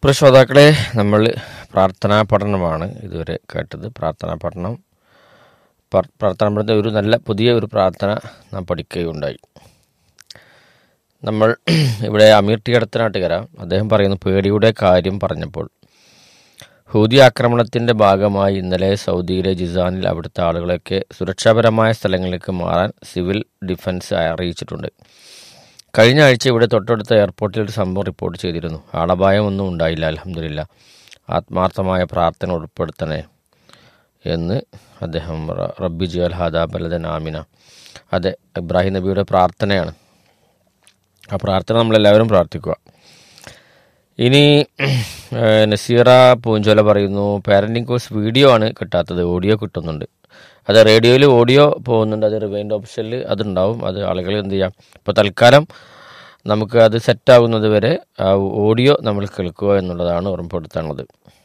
പ്രിയ ശ്രോതാക്കളെ നമ്മൾ പ്രാർത്ഥനാ പഠനമാണ് ഇതുവരെ കേട്ടത് പ്രാർത്ഥനാ പഠനം പ്ര- പ്രാർത്ഥനാ പഠനത്തിൽ ഒരു നല്ല പുതിയ ഒരു പ്രാർത്ഥന നാം പഠിക്കുകയുണ്ടായി നമ്മൾ ഇവിടെ അമീർ ടി അടുത്തനാട്ടുകര അദ്ദേഹം പറയുന്നു പേടിയുടെ കാര്യം പറഞ്ഞപ്പോൾ ഹൂതി ആക്രമണത്തിൻ്റെ ഭാഗമായി ഇന്നലെ സൗദിയിലെ ജിസാനിൽ അവിടുത്തെ ആളുകളൊക്കെ സുരക്ഷാപരമായ സ്ഥലങ്ങളിലേക്ക് മാറാൻ സിവിൽ ഡിഫൻസ് അറിയിച്ചിട്ടുണ്ട് കഴിഞ്ഞ ആഴ്ച ഇവിടെ തൊട്ടടുത്ത എയർപോർട്ടിൽ ഒരു സംഭവം റിപ്പോർട്ട് ചെയ്തിരുന്നു ആളപായമൊന്നും ഉണ്ടായില്ല അലഹമില്ല ആത്മാർത്ഥമായ പ്രാർത്ഥന ഉൾപ്പെടുത്തണേ എന്ന് അദ്ദേഹം റ- റബ്ബി ജിയൽ ഹാദാ ബലദൻ ആമിന അതെ ഇബ്രാഹിം നബിയുടെ പ്രാർത്ഥനയാണ് ആ പ്രാർത്ഥന നമ്മളെല്ലാവരും പ്രാർത്ഥിക്കുക ഇനി ഏഹ്, നസീറ പൂഞ്ചോല പറയുന്നു പാരൻറ്റിങ് കോഴ്സ് വീഡിയോ ആണ് കിട്ടാത്തത് ഓഡിയോ കിട്ടുന്നുണ്ട് അത് റേഡിയോയിൽ ഓഡിയോ പോകുന്നുണ്ട് അത് റിവൈൻഡ് ഓപ്ഷനിൽ അതുണ്ടാവും അത് ആളുകൾ എന്ത് ചെയ്യാം ഇപ്പോൾ തൽക്കാലം നമുക്ക് അത് സെറ്റാകുന്നത് വരെ ആ ഓഡിയോ നമ്മൾ കേൾക്കുക എന്നുള്ളതാണ് ഓർമ്മപ്പെടുത്താനുള്ളത്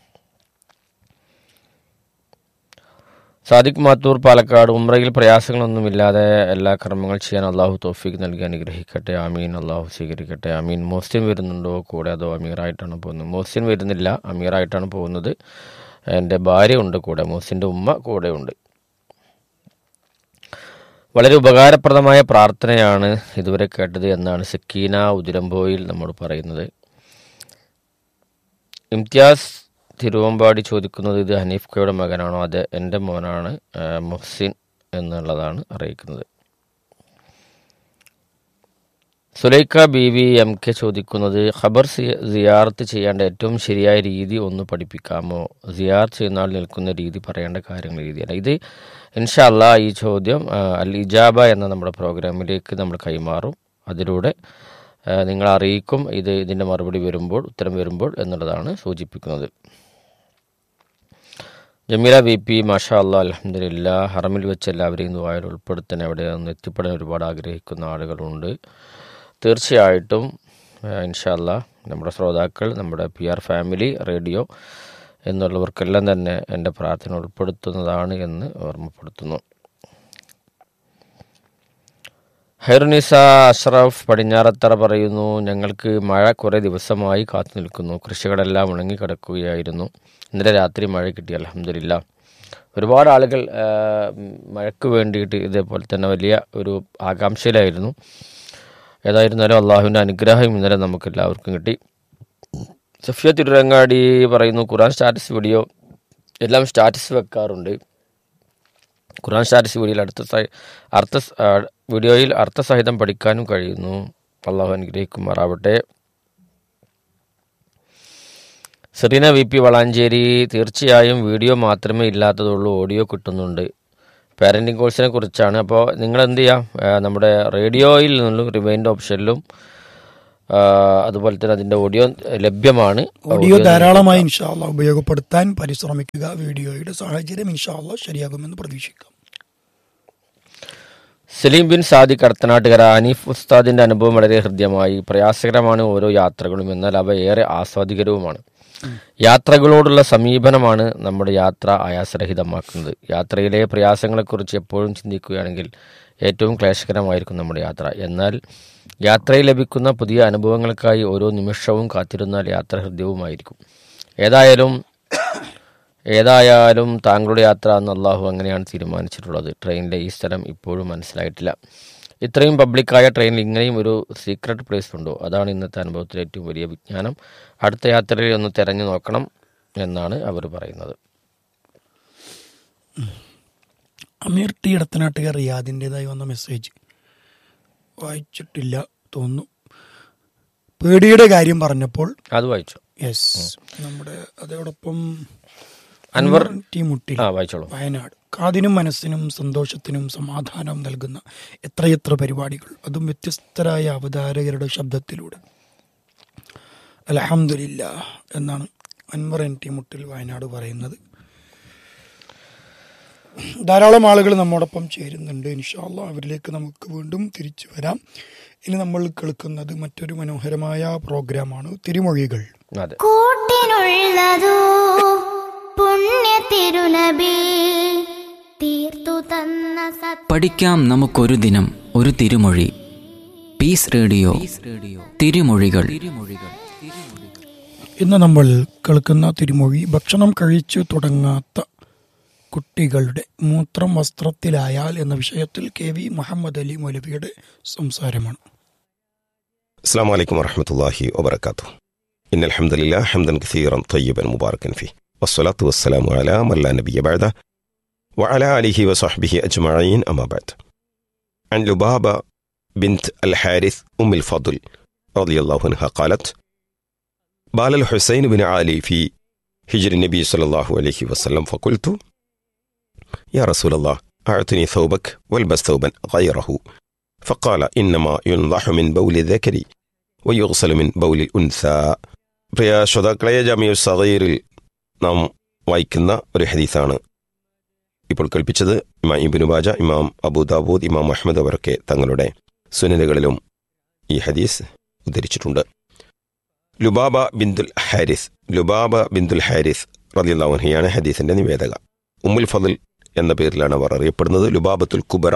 സാദിഖ് മാത്തൂർ പാലക്കാട് ഉമ്രയിൽ പ്രയാസങ്ങളൊന്നുമില്ലാതെ എല്ലാ കർമ്മങ്ങൾ ചെയ്യാൻ അള്ളാഹു തോഫിക്ക് നൽകി അനുഗ്രഹിക്കട്ടെ ആമീൻ അള്ളാഹു സ്വീകരിക്കട്ടെ ആമീൻ മോസ്റ്റിൻ വരുന്നുണ്ടോ കൂടെ അതോ അമീറായിട്ടാണ് പോകുന്നത് മോസ്റ്റിൻ വരുന്നില്ല അമീറായിട്ടാണ് പോകുന്നത് എൻ്റെ ഭാര്യ ഉണ്ട് കൂടെ മോസിൻ്റെ ഉമ്മ കൂടെ ഉണ്ട് വളരെ ഉപകാരപ്രദമായ പ്രാർത്ഥനയാണ് ഇതുവരെ കേട്ടത് എന്നാണ് സക്കീന ഉദിരമ്പോയിൽ നമ്മോട് പറയുന്നത് ഇംതിയാസ് തിരുവമ്പാടി ചോദിക്കുന്നത് ഇത് ഹനീഫ് കയുടെ മകനാണോ അതെ എൻ്റെ മോനാണ് ആ, മുഹ്സിൻ എന്നുള്ളതാണ് അറിയിക്കുന്നത് Sulaikha B V M K ചോദിക്കുന്നത് ഖബർ സി- സിയാറത്ത് ചെയ്യേണ്ട ഏറ്റവും ശരിയായ രീതി ഒന്ന് പഠിപ്പിക്കാമോ സിയാർ ചെയ്യുന്ന ആൾ നിൽക്കുന്ന രീതി പറയേണ്ട കാര്യങ്ങൾ രീതിയാണ് ഇത് ഇൻഷല്ല ഈ ചോദ്യം ആ, അൽ ഇജാബ എന്ന നമ്മുടെ പ്രോഗ്രാമിലേക്ക് നമ്മൾ കൈമാറും അതിലൂടെ ആ, നിങ്ങളെ അറിയിക്കും ഇത് ഇതിൻ്റെ മറുപടി വരുമ്പോൾ ഉത്തരം വരുമ്പോൾ എന്നുള്ളതാണ് സൂചിപ്പിക്കുന്നത് ജമീല വി പി മാഷാ അല്ലാ അലഹമില്ല ഹറമിൽ വെച്ച് എല്ലാവരെയും ദുബായിൽ ഉൾപ്പെടുത്താൻ അവിടെ ഒന്ന് എത്തിപ്പെടാൻ ഒരുപാട് ആഗ്രഹിക്കുന്ന ആളുകളുണ്ട് തീർച്ചയായിട്ടും ഇൻഷാല്ല നമ്മുടെ ശ്രോതാക്കൾ നമ്മുടെ പി ആർ ഫാമിലി റേഡിയോ എന്നുള്ളവർക്കെല്ലാം തന്നെ എൻ്റെ പ്രാർത്ഥന ഉൾപ്പെടുത്തുന്നതാണ് എന്ന് ഓർമ്മപ്പെടുത്തുന്നു ഹൈറുനിസ അഷ്റഫ് പടിഞ്ഞാറത്തറ പറയുന്നു ഞങ്ങൾക്ക് മഴ കുറേ ദിവസമായി കാത്തു നിൽക്കുന്നു കൃഷികളെല്ലാം ഉണങ്ങിക്കിടക്കുകയായിരുന്നു ഇന്നലെ രാത്രി മഴ കിട്ടി അലഹമില്ല ഒരുപാട് ആളുകൾ ആ, മഴയ്ക്ക് വേണ്ടിയിട്ട് ഇതേപോലെ തന്നെ വലിയ ഒരു ആകാംക്ഷയിലായിരുന്നു ഏതായിരുന്നാലും അള്ളാഹുവിൻ്റെ അനുഗ്രഹം ഇന്നലെ നമുക്ക് എല്ലാവർക്കും കിട്ടി സഫിയ തിരുരങ്ങാടി പറയുന്നു ഖുറാൻ സ്റ്റാറ്റസ് വീഡിയോ എല്ലാം സ്റ്റാറ്റസ് വെക്കാറുണ്ട് ഖുറാൻ സ്റ്റാറ്റസ് വീഡിയോയിൽ അടുത്ത സഹി- അർത്ഥ സ- ആ, വീഡിയോയിൽ അർത്ഥസഹിതം പഠിക്കാനും കഴിയുന്നു അള്ളാഹു അനുഗ്രഹിക്കുമാറാവട്ടെ സെറീന വി പി വളാഞ്ചേരി തീർച്ചയായും വീഡിയോ മാത്രമേ ഇല്ലാത്തതുള്ളൂ ഓഡിയോ കിട്ടുന്നുണ്ട് പാരൻറ്റിങ് കോഴ്സിനെ കുറിച്ചാണ് അപ്പോൾ നിങ്ങൾ എന്ത് ചെയ്യാം ആ, നമ്മുടെ റേഡിയോയിൽ നിന്നും റിവൈൻഡ് ഓപ്ഷനിലും ആ, അതുപോലെ തന്നെ അതിൻ്റെ ഓഡിയോ ലഭ്യമാണ് ഓഡിയോ ധാരാളമായി ഇൻഷാല്ല ഉപയോഗപ്പെടുത്താൻ പരിശ്രമിക്കുക വീഡിയോയുടെ സാഹചര്യം ഇൻഷാല്ല ശരിയാകുമെന്ന് പ്രതീക്ഷിക്കാം സലീം ബിൻ സാദിഖ് കടത്തനാട്ടുകര അനീഫ് ഉസ്താദിന്റെ അനുഭവം വളരെ ഹൃദ്യമായി പ്രയാസകരമാണ് ഓരോ യാത്രകളും എന്നാൽ അവ ഏറെ ആസ്വാദികരവുമാണ് യാത്രകളോടുള്ള സമീപനമാണ് നമ്മുടെ യാത്ര ആയാസരഹിതമാക്കുന്നത് യാത്രയിലെ പ്രയാസങ്ങളെക്കുറിച്ച് എപ്പോഴും ചിന്തിക്കുകയാണെങ്കിൽ ഏറ്റവും ക്ലേശകരമായിരിക്കും നമ്മുടെ യാത്ര എന്നാൽ യാത്രയിൽ ലഭിക്കുന്ന പുതിയ അനുഭവങ്ങൾക്കായി ഓരോ നിമിഷവും കാത്തിരുന്നാൽ യാത്ര ഹൃദ്യവുമായിരിക്കും ഏതായാലും ഏതായാലും താങ്കളുടെ യാത്ര എന്ന് അള്ളാഹു അങ്ങനെയാണ് തീരുമാനിച്ചിട്ടുള്ളത് ട്രെയിനിലെ ഈ സ്ഥലം ഇപ്പോഴും മനസ്സിലായിട്ടില്ല ഇത്രയും പബ്ലിക്കായ ട്രെയിനിൽ ഇങ്ങനെയും ഒരു സീക്രട്ട് പ്ലേസ് ഉണ്ടോ അതാണ് ഇന്നത്തെ അനുഭവത്തിലെ ഏറ്റവും വലിയ വിജ്ഞാനം അടുത്ത യാത്രയിൽ ഒന്ന് തിരഞ്ഞു നോക്കണം എന്നാണ് അവർ പറയുന്നത് അമീർ ടി ഇടത്തനാട്ടുകാർ റിയാദിൻ്റെതായി വന്ന മെസ്സേജ് വായിച്ചിട്ടില്ല തോന്നുന്നു പേടിയുടെ കാര്യം പറഞ്ഞപ്പോൾ അത് വായിച്ചു യെസ് നമ്മുടെ അതോടൊപ്പം അൻവർ ടി മുട്ടിൽ ആ വായിച്ചോളൂ വയനാട് കാതിനും മനസ്സിനും സന്തോഷത്തിനും സമാധാനവും നൽകുന്ന എത്രയെത്ര പരിപാടികൾ അതും വ്യത്യസ്തരായ അവതാരകരുടെ ശബ്ദത്തിലൂടെ അലഹമില്ല എന്നാണ് അൻവർ എൻ ടി മുട്ടിൽ വയനാട് പറയുന്നത് ധാരാളം ആളുകൾ നമ്മോടൊപ്പം ചേരുന്നുണ്ട് ഇൻഷാല്ല അവരിലേക്ക് നമുക്ക് വീണ്ടും തിരിച്ചു വരാം ഇനി നമ്മൾ കേൾക്കുന്നത് മറ്റൊരു മനോഹരമായ പ്രോഗ്രാമാണ് തിരുമൊഴികൾ അതെ കൂട്ടിനുള്ളതോ പുണ്യ തിരുനബി തീർത്തു തന്ന സത് പഠിക്കാം നമുക്കൊരു ദിനം ഒരു തിരുമൊഴി പീസ് റേഡിയോ തിരുമൊഴികൾ ഇന്ന് നമ്മൾ കേൾക്കുന്ന തിരുമൊഴി ഭക്ഷണം കഴിച്ചു തുടങ്ങാത്ത കുട്ടികളുടെ മൂത്രം വസ്ത്രത്തിലായാൽ എന്ന വിഷയത്തിൽ കെ വി മുഹമ്മദ് അലി മൗലവിയുടെ സംസാരമാണ് السلام عليكم ورحمة الله وبركاته إن الحمد لله حمدا كثيرا طيبا مباركا فيه والصلاة والسلام على من لا نبي بعده وعلى آله وصحبه أجمعين أما بعد عن لبابة بنت الحارث أم الفضل رضي الله عنها قالت بال الحسين بن علي في هجر النبي صلى الله عليه وسلم فقلت يا رسول الله أعطني ثوبك والبس ثوبا غيره فقال إنما ينضح من بول الذكر ويغسل من بول الأنثى പ്രിയ ശ്രോതാക്കളെ ജാമിയു സഗീറിൽ നാം വായിക്കുന്ന ഒരു ഹദീസാണ് ഇപ്പോൾ കേൾപ്പിച്ചത് ഇമാം ഇബിനു ബാജ ഇമാം അബൂദാബൂദ് ഇമാം അഹമ്മദ് അവരൊക്കെ തങ്ങളുടെ സുനലുകളിലും ഈ ഹദീസ് ഉദ്ധരിച്ചിട്ടുണ്ട് ലുബാബ ബിന്ദുൽ ഹാരിസ് ലുബാബ ബിന്ദുൽ ഹാരിസ് റലിയുള്ളവൻഹിയാണ് ഹദീസിന്റെ നിവേദക ഉമ്മുൽ ഫضൽ എന്ന പേരിലാണ് അവർ അറിയപ്പെടുന്നത് ലുബാബത്തുൽ കുബറ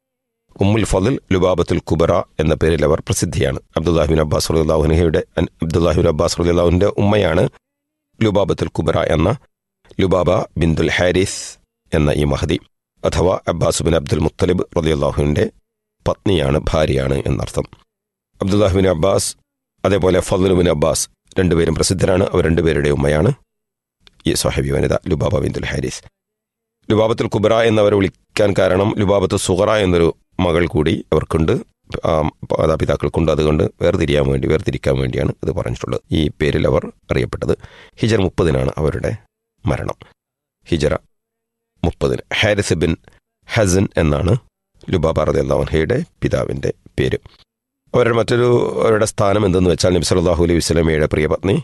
ഉമ്മുൽ ഫضൽ ലുബാബത്തുൽ കുബറ എന്ന പേരിൽ അവർ പ്രസിദ്ധിയാണ് അബ്ദുല്ലാഹിബിൻ അബ്ബാസ് റലിയുള്ളാഹുനഹയുടെ അബ്ദുല്ലാഹിബിൻ അബ്ബാസ് റലിയുള്ളാഹുവിന്റെ ഉമ്മയാണ് ലുബാബത്തുൽ കുബറ എന്ന ലുബാബ ബിന്ദുൽ ഹാരിസ് എന്ന ഈ മഹദി അഥവാ അബ്ബാസ് ബിൻ അബ്ദുൽ മുത്തലിബ് റലിയുള്ളാഹുവിന്റെ പത്നിയാണ് ഭാര്യയാണ് എന്നർത്ഥം അബ്ദുല്ലാഹിബിൻ അബ്ബാസ് അതേപോലെ ഫضലുബിൻ അബ്ബാസ് രണ്ടുപേരും പ്രസിദ്ധരാണ് അവർ രണ്ടുപേരുടെ ഉമ്മയാണ് ഈ സ്വഹബി വനിത ലുബാബ ബിന്ദുൽ ഹാരിസ് ലുബാബത്തുൽ കുബറ എന്നവർ വിളിക്കാൻ കാരണം ലുബാബത്ത് സുഹറ എന്നൊരു മകൾ കൂടി അവർക്കുണ്ട് ആ, മാതാപിതാക്കൾക്കുണ്ട് അതുകൊണ്ട് വേർതിരിയാൻ വേണ്ടി വേർതിരിക്കാൻ വേണ്ടിയാണ് ഇത് പറഞ്ഞിട്ടുള്ളത് ഈ പേരിൽ അവർ അറിയപ്പെട്ടത് ഹിജർ മുപ്പതിനാണ് അവരുടെ മരണം ഹിജറ മുപ്പതിന് ഹാരിസ് ബിൻ ഹസൻ എന്നാണ് ലുബാബ റദിയല്ലാഹുൻഹയുടെ പിതാവിൻ്റെ പേര് അവരുടെ മറ്റൊരു അവരുടെ സ്ഥാനം എന്തെന്ന് വെച്ചാൽ നബി സല്ലല്ലാഹു അലൈഹി വസല്ലമയുടെ പ്രിയപത്നി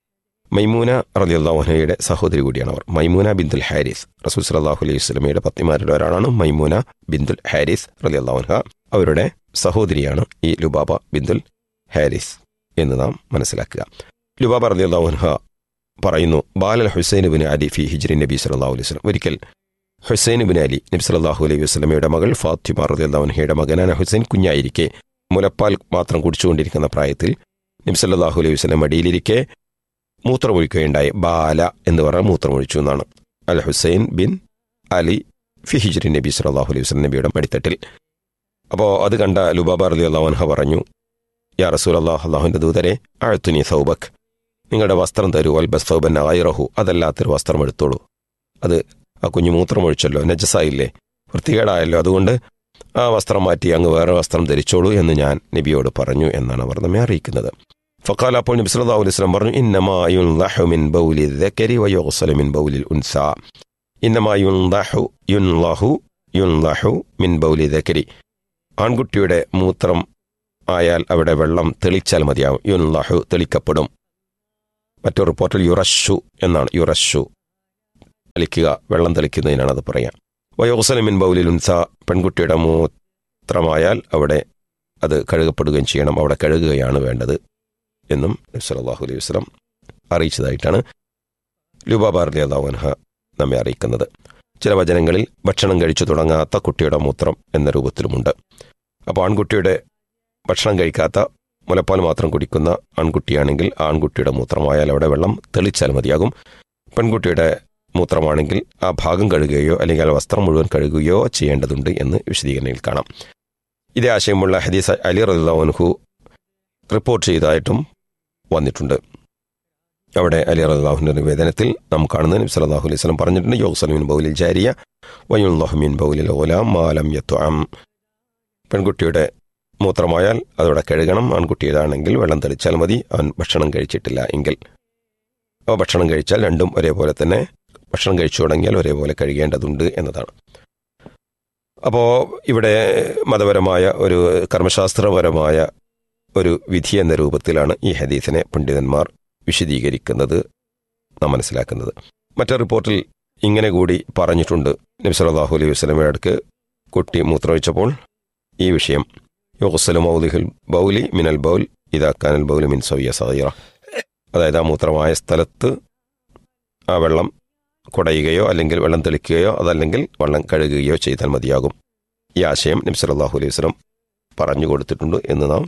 മൈമൂന റലിയല്ലാഹുനയുടെ സഹോദരി കൂടിയാണ് അവർ മൈമൂന ബിന്ദുൽ ഹാരിസ് റസൂൽ സല്ലല്ലാഹു അലൈഹി വസല്ലമയുടെ പത്നിമാരുടെ ഒരാളാണ് മൈമൂന ബിന്ദുൽ ഹാരിസ് റലിയല്ലാഹുൻഹ അവരുടെ സഹോദരിയാണ് ഈ ലുബാബ ബിന്ദുൽ ഹാരിസ് എന്ന് നാം മനസ്സിലാക്കുക ലുബാബ റലിയല്ലാഹുൻഹ പറയുന്നു ബാലൽ ഹുസൈൻ ബിൻ അലി ഫി ഹിജ്രി നബി സല്ലല്ലാഹു അലൈഹി വസല്ലം ഒരിക്കൽ ഹുസൈൻ ബിൻ അലി നബി സല്ലല്ലാഹു അലൈഹി വസല്ലമയുടെ മകൾ ഫാത്തിമ റലിയല്ലാഹുൻഹയുടെ മകനാന ഹുസൈൻ കുഞ്ഞായിരിക്കെ മുലപ്പാൽ മാത്രം കുടിച്ചുകൊണ്ടിരിക്കുന്ന പ്രായത്തിൽ നബി സല്ലല്ലാഹു അലൈഹി വസല്ലം മടിയിലിരിക്കെ മൂത്രമൊഴിക്കുകയുണ്ടായി ബാല എന്ന് പറഞ്ഞാൽ മൂത്രമൊഴിച്ചു എന്നാണ് അൽ ഹുസൈൻ ബിൻ അലി ഫി ഹിജ്രി നബി സല്ലല്ലാഹു അലൈഹി വസല്ലം നബിയുടെ മടിത്തട്ടിൽ അപ്പോൾ അത് കണ്ട ലുബാബ റലി അള്ളാഹുൻഹ പറഞ്ഞു യാ റസൂൽ അള്ളാഹ് അള്ളാഹുവിൻ്റെ ദൂതരെ അഴുത്തുനി സൗബക് നിങ്ങളുടെ വസ്ത്രം തരൂ അൽ ബസ് സൗബൻ ആയിറഹു അതല്ലാത്തൊരു വസ്ത്രം എടുത്തോളൂ അത് ആ കുഞ്ഞു മൂത്രമൊഴിച്ചല്ലോ നജസായില്ലേ വൃത്തികേടായല്ലോ അതുകൊണ്ട് ആ വസ്ത്രം മാറ്റി അങ്ങ് വേറെ വസ്ത്രം ധരിച്ചോളൂ എന്ന് ഞാൻ നബിയോട് പറഞ്ഞു എന്നാണ് അവർ നമ്മെ അറിയിക്കുന്നത് ഫക്കാൽ അപ്പോൾ നബി സല്ലല്ലാഹു അലൈഹി വസല്ലം പറഞ്ഞു ഇന്നമാ യുൻളഹു മിൻ ബൗലി ദക്കരി വയുഗ്സലു മിൻ ബൗലിൽ ഉൻസ ഇന്നമാ യുൻളഹു യുൻളഹു യുൻളഹു മിൻ ബൗലി ദക്കരി ആൺകുട്ടിയുടെ മൂത്രം ആയാൽ അവിടെ വെള്ളം തെളിച്ചാൽ മതിയാവും യുൻളഹു തെളിക്കപ്പെടും മറ്റൊരു റിപ്പോർട്ടിൽ യുറഷു എന്നാണ് യുറഷു തെളിക്കുക വെള്ളം തെളിക്കുന്നതിനാണ് അത് പറയാം വയോസല മിൻ ബൗലിൽ ഉൻസ പെൺകുട്ടിയുടെ മൂത്രമായാൽ അവിടെ അത് കഴുകപ്പെടുകയും ചെയ്യണം അവിടെ കഴുകുകയാണ് വേണ്ടത് എന്നും നബി സല്ലല്ലാഹു അലൈഹി വസല്ലം അറിയിച്ചതായിട്ടാണ് ലുബാബാർ അള്ളാഹുൻഹ നമ്മെ അറിയിക്കുന്നത് ചില വചനങ്ങളിൽ ഭക്ഷണം കഴിച്ചു തുടങ്ങാത്ത കുട്ടിയുടെ മൂത്രം എന്ന രൂപത്തിലുമുണ്ട് അപ്പോൾ ആൺകുട്ടിയുടെ ഭക്ഷണം കഴിക്കാത്ത മുലപ്പാൽ മാത്രം കുടിക്കുന്ന ആൺകുട്ടിയാണെങ്കിൽ ആ ആൺകുട്ടിയുടെ മൂത്രമായാൽ അവിടെ വെള്ളം തെളിച്ചാൽ മതിയാകും പെൺകുട്ടിയുടെ മൂത്രമാണെങ്കിൽ ആ ഭാഗം കഴുകുകയോ അല്ലെങ്കിൽ ആ വസ്ത്രം മുഴുവൻ കഴുകുകയോ ചെയ്യേണ്ടതുണ്ട് എന്ന് വിശദീകരണയിൽ കാണാം ഇതേ ആശയമുള്ള ഹദീസ് അലി റഹ്ലാൻഹു റിപ്പോർട്ട് ചെയ്തതായിട്ടും വന്നിട്ടുണ്ട് അവിടെ അലി റഹ്ലാഹുവിൻ്റെ നിവേദനത്തിൽ നാം കാണുന്ന നബി സല്ലല്ലാഹു അലൈഹി വസല്ലം പറഞ്ഞിട്ടുണ്ട് യോസലമിൻ ബൗലിൽ ജാരിയ വയുല്ലാഹുമിൻ ബൗലിൽ ഓലാം മാലം യത്വാം പെൺകുട്ടിയുടെ മൂത്രമായാൽ അതോടെ കഴുകണം ആൺകുട്ടിയുടേതാണെങ്കിൽ വെള്ളം തെളിച്ചാൽ മതി അവൻ ഭക്ഷണം കഴിച്ചിട്ടില്ല എങ്കിൽ അവ ഭക്ഷണം കഴിച്ചാൽ രണ്ടും ഒരേപോലെ തന്നെ ഭക്ഷണം കഴിച്ചു തുടങ്ങിയാൽ ഒരേപോലെ കഴുകേണ്ടതുണ്ട് എന്നതാണ് അപ്പോൾ ഇവിടെ മതപരമായ ഒരു കർമ്മശാസ്ത്രപരമായ ഒരു വിധി എന്ന രൂപത്തിലാണ് ഈ ഹദീസിനെ പണ്ഡിതന്മാർ വിശദീകരിക്കുന്നത് നാം മനസ്സിലാക്കുന്നത് മറ്റൊരു റിപ്പോർട്ടിൽ ഇങ്ങനെ കൂടി പറഞ്ഞിട്ടുണ്ട് നബി സല്ലല്ലാഹു അലൈഹി വസല്ലമയുടെ അടുക്ക് കുട്ടി മൂത്രമൊഴിച്ചപ്പോൾ ഈ വിഷയം യുഗസലു മൗലിഹുൽ ബൗലി മിനൽ ബൗൽ ഇതാക്കാനൽ ബൗലി മിൻ സവിയ സഹീറ അതായത് ആ മൂത്രമായ സ്ഥലത്ത് ആ വെള്ളം കുടയുകയോ അല്ലെങ്കിൽ വെള്ളം തെളിക്കുകയോ അതല്ലെങ്കിൽ വെള്ളം കഴുകുകയോ ചെയ്താൽ മതിയാകും ഈ ആശയം നബി സല്ലല്ലാഹു അലൈഹി വസല്ലം പറഞ്ഞു കൊടുത്തിട്ടുണ്ട് എന്ന് നാം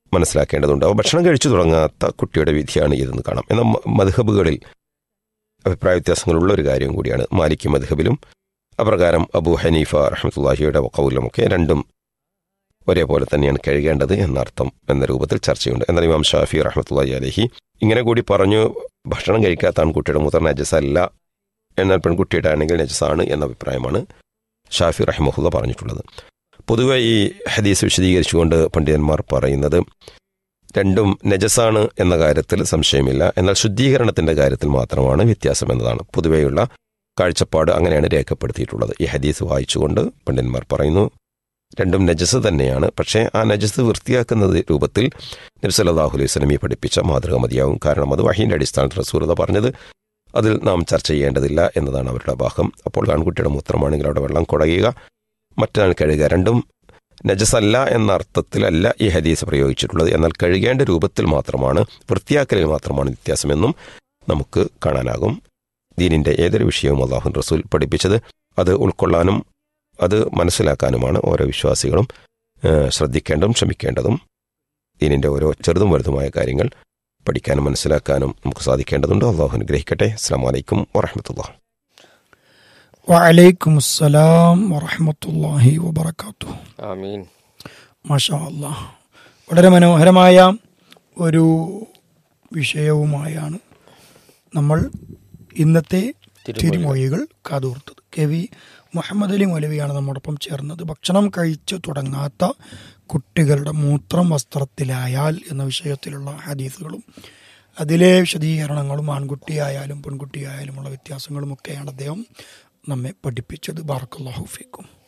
മനസ്സിലാക്കേണ്ടതുണ്ട് അപ്പോൾ ഭക്ഷണം കഴിച്ചു തുടങ്ങാത്ത കുട്ടിയുടെ വിധിയാണ് ഇതെന്ന് കാണാം എന്നാൽ മ- മദ്ഹബുകളിൽ അഭിപ്രായ വ്യത്യാസങ്ങളുള്ള ഒരു കാര്യം കൂടിയാണ് മാലിക് മദ്ഹബിലും അപ്രകാരം അബു ഹനീഫ റഹ്മത്തുല്ലാഹിയുടെ കൗലുമൊക്കെ രണ്ടും ഒരേപോലെ തന്നെയാണ് കഴുകേണ്ടത് എന്നർത്ഥം എന്ന രൂപത്തിൽ ചർച്ചയുണ്ട് എന്നാൽ ഇമാം ഷാഫി റഹ്മത്തുല്ലാഹി അലഹി ഇങ്ങനെ കൂടി പറഞ്ഞു ഭക്ഷണം കഴിക്കാത്ത ആൺകുട്ടിയുടെ മുതൽ നജസല്ല എന്നാൽ പെൺകുട്ടിയുടെ ആണെങ്കിൽ നജസാണ് എന്ന അഭിപ്രായമാണ് ഷാഫി റഹ്മുല്ല പറഞ്ഞിട്ടുള്ളത് പൊതുവെ ഈ ഹദീസ് വിശദീകരിച്ചുകൊണ്ട് പണ്ഡിതന്മാർ പറയുന്നത് രണ്ടും നജസാണ് എന്ന കാര്യത്തിൽ സംശയമില്ല എന്നാൽ ശുദ്ധീകരണത്തിന്റെ കാര്യത്തിൽ മാത്രമാണ് വ്യത്യാസം എന്നതാണ് പൊതുവെയുള്ള കാഴ്ചപ്പാട് അങ്ങനെയാണ് രേഖപ്പെടുത്തിയിട്ടുള്ളത് ഈ ഹദീസ് വായിച്ചുകൊണ്ട് പണ്ഡിതന്മാർ പറയുന്നു രണ്ടും നജസ് തന്നെയാണ് പക്ഷേ ആ നജസ് വൃത്തിയാക്കുന്ന രൂപത്തിൽ നബ്സല്ലാഹു അലൈഹി സ്വലമി പഠിപ്പിച്ച മാതൃക മതിയാവും കാരണം അത് വഹീൻ്റെ അടിസ്ഥാനത്തിൽ റസൂലത പറഞ്ഞത് അതിൽ നാം ചർച്ച ചെയ്യേണ്ടതില്ല എന്നതാണ് അവരുടെ ഭാഗം അപ്പോൾ ആൺകുട്ടിയുടെ മൂത്രമാണെങ്കിൽ അവിടെ വെള്ളം കുടയുക മറ്റൊരാൾ കഴുകുക രണ്ടും നജസല്ല എന്ന അർത്ഥത്തിലല്ല ഈ ഹദീസ് പ്രയോഗിച്ചിട്ടുള്ളത് എന്നാൽ കഴുകേണ്ട രൂപത്തിൽ മാത്രമാണ് വൃത്തിയാക്കലിൽ മാത്രമാണ് വ്യത്യാസമെന്നും നമുക്ക് കാണാനാകും ദീനിന്റെ ഏതൊരു വിഷയവും അള്ളാഹു റസൂൽ പഠിപ്പിച്ചത് അത് ഉൾക്കൊള്ളാനും അത് മനസ്സിലാക്കാനുമാണ് ഓരോ വിശ്വാസികളും ഏഹ്, ശ്രദ്ധിക്കേണ്ടതും ശ്രമിക്കേണ്ടതും ദീനിന്റെ ഓരോ ചെറുതും വലുതുമായ കാര്യങ്ങൾ പഠിക്കാനും മനസ്സിലാക്കാനും നമുക്ക് സാധിക്കേണ്ടതുണ്ട് അള്ളാഹു അനുഗ്രഹിക്കട്ടെ അസ്സാം വലൈക്കും വറഹമത്തുള്ള വഅലൈക്കും അസ്സലാം വറഹമത്തല്ലാഹി വബർക്കാത്തു ആമീൻ മാഷാ അല്ലാ വളരെ മനോഹരമായ ഒരു വിഷയവുമായാണ് നമ്മൾ ഇന്നത്തെ തിരുമൊഴികൾ കാതോർത്തത് കെ വി മുഹമ്മദ് അലി മൗലവിയാണ് നമ്മോടൊപ്പം ചേർന്നത് ഭക്ഷണം കഴിച്ചു തുടങ്ങാത്ത കുട്ടികളുടെ മൂത്രം വസ്ത്രത്തിലായാൽ എന്ന വിഷയത്തിലുള്ള ഹദീസുകളും അതിലെ വിശദീകരണങ്ങളും ആൺകുട്ടിയായാലും പെൺകുട്ടിയായാലുമുള്ള വ്യത്യാസങ്ങളുമൊക്കെയാണ് അദ്ദേഹം നമ്മെ പഠിപ്പിച്ചത് ബാർക്കല്ലാഹു ഫീക്കും